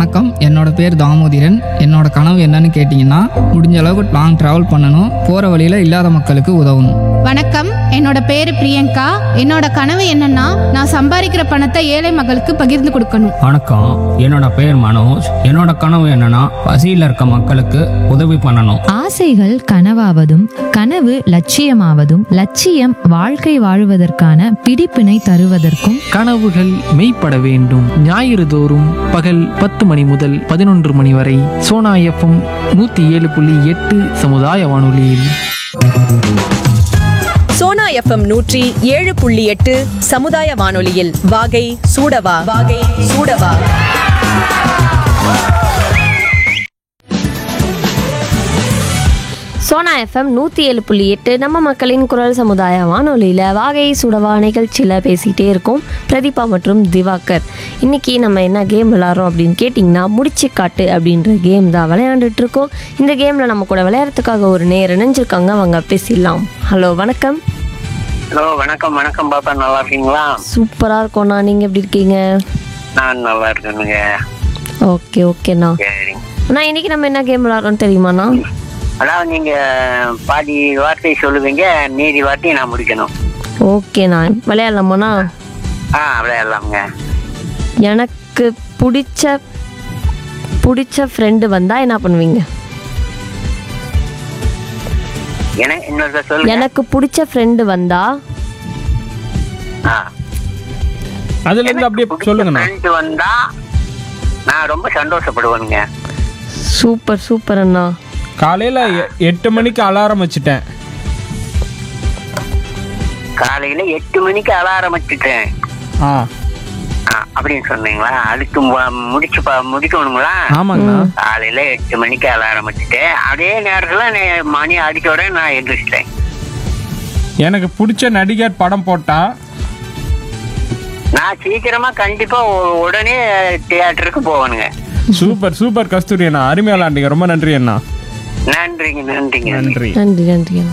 வணக்கம் என்னோட பேர் தாமோதிரன் என்னோட கனவு என்னன்னு கேட்டிங்கன்னா முடிஞ்ச அளவுக்கு லாங் ட்ராவல் பண்ணணும் போகிற வழியில் இல்லாத மக்களுக்கு உதவணும் வணக்கம் என்னோட பேரு பிரியங்கா என்னோட கனவு என்னன்னா நான் சம்பாதிக்கிற பணத்தை ஏழை மக்களுக்கு பகிர்ந்து கொடுக்கணும் வணக்கம் என்னோட பேர் மனோஜ் என்னோட கனவு என்னன்னா பசியில் இருக்க மக்களுக்கு உதவி பண்ணணும் ஆசைகள் கனவாவதும் கனவு லட்சியமாவதும் லட்சியம் வாழ்க்கை வாழுவதற்கான பிடிப்பினை தருவதற்கும் கனவுகள் மெய்ப்பட வேண்டும் ஞாயிறு தோறும் பகல் பத்து மணி முதல் பதினொன்று மணி வரை சோனா எஃப்எம் நூற்றி ஏழு புள்ளி எட்டு சமுதாய வானொலியில் சோனா எஃப்எம் நூற்றி ஏழு புள்ளி எட்டு சமுதாய வானொலியில் வாகை சூடவா வாகை சூடவா சோனா எஃப்எம் நூற்றி ஏழு புள்ளி எட்டு நம்ம மக்களின் குரல் சமுதாய வானொலியில் வாகை சுடவா நிகழ்ச்சியில் பேசிகிட்டே இருக்கோம் பிரதீபா மற்றும் திவாகர் இன்றைக்கி நம்ம என்ன கேம் விளாட்றோம் அப்படின்னு கேட்டிங்கன்னா முடிச்சு காட்டு அப்படின்ற கேம் தான் விளையாண்டுட்டு இருக்கோம் இந்த கேமில் நம்ம கூட விளையாடுறதுக்காக ஒரு நேர் இணைஞ்சிருக்காங்க அவங்க பேசிடலாம் ஹலோ வணக்கம் ஹலோ வணக்கம் வணக்கம் பாப்பா நல்லா இருக்கீங்களா சூப்பராக இருக்கோண்ணா நீங்கள் எப்படி இருக்கீங்க நான் நல்லா இருக்கேனுங்க ஓகே ஓகேண்ணா சரிங்க அண்ணா இன்றைக்கி நம்ம என்ன கேம் விளாட்றோம் தெரியுமாண்ணா அதாவது நீங்க பாதி வார்த்தை சொல்லுவீங்க மீதி வார்த்தையை நான் முடிக்கணும் ஓகேண்ணா விளையாடலாமாண்ணா ஆ விளையாடலாமுங்க எனக்கு பிடிச்ச பிடிச்ச ஃப்ரெண்டு வந்தால் என்ன பண்ணுவீங்க என இன்னொரு சொல்லுங்க எனக்கு பிடிச்ச ஃப்ரெண்டு வந்தா ஆ. அதுல இருந்து அப்படியே பிடிச்ச சொல்லுங்கண்ணா friend வந்தா நான் ரொம்ப சந்தோஷப்படுவேனுங்க சூப்பர் சூப்பர் அண்ணா காலையில எ- எட்டு மணிக்கு அலாரம் வச்சுட்டேன் காலையில எட்டு மணிக்கு அலாரம் வச்சுட்டேன் ஆ ஆ, அப்படின்னு சொன்னீங்களா அதுக்கு மு- முடிச்சு பா- முடிக்கணுங்களா ஆமாங்கண்ணா காலையில எட்டு மணிக்கு அலாரம் வச்சுட்டேன் அதே நேரத்துல நே- மணி அடிச்ச உடனே நான் எந்திரிச்சிட்டேன் எனக்கு பிடிச்ச நடிகர் படம் போட்டா நான் சீக்கிரமா கண்டிப்பா உ- உடனே தியேட்டருக்கு போகணுங்க சூப்பர் சூப்பர் கஸ்தூரி அண்ணா அருமையா விளாண்டீங்க ரொம்ப நன்றி அண்ணா நன்றிங்க நன்றிங்க நன்றி நன்றி நன்றி அண்ணா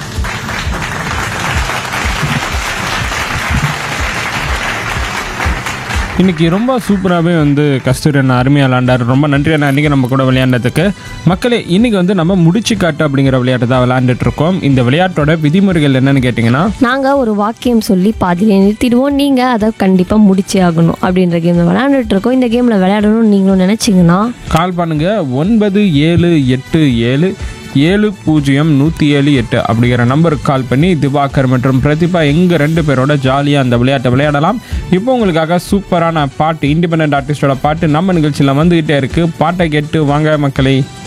இன்னைக்கு ரொம்ப சூப்பராகவே வந்து கஸ்தூரி அண்ணா அருமையாக விளாண்டார் ரொம்ப நன்றி அண்ணா இன்றைக்கி நம்ம கூட விளையாண்டதுக்கு மக்களே இன்னைக்கு வந்து நம்ம முடிச்சு காட்டு அப்படிங்கிற விளையாட்டு தான் விளையாண்டுட்டு இருக்கோம் இந்த விளையாட்டோட விதிமுறைகள் என்னன்னு கேட்டிங்கன்னா நாங்கள் ஒரு வாக்கியம் சொல்லி பாதியிலே நிறுத்திடுவோம் நீங்கள் அதை கண்டிப்பாக முடிச்சே ஆகணும் அப்படின்ற கேமில் விளையாண்டுட்டு இருக்கோம் இந்த கேமில் விளையாடணும்னு நீங்களும் நினச்சிங்கன்னா கால் பண்ணுங்க ஒன்பது ஏழு எட்டு ஏழு ஏழு பூஜ்ஜியம் நூற்றி ஏழு எட்டு அப்படிங்கிற நம்பருக்கு கால் பண்ணி திவாகர் மற்றும் பிரதிபா எங்கள் ரெண்டு பேரோட ஜாலியாக அந்த விளையாட்டை விளையாடலாம் இப்போ உங்களுக்காக சூப்பரான பாட்டு இண்டிபெண்ட் ஆர்டிஸ்டோட பாட்டு நம்ம நிகழ்ச்சியில் வந்துக்கிட்டே இருக்குது பாட்டை கேட்டு வாங்க மக்களை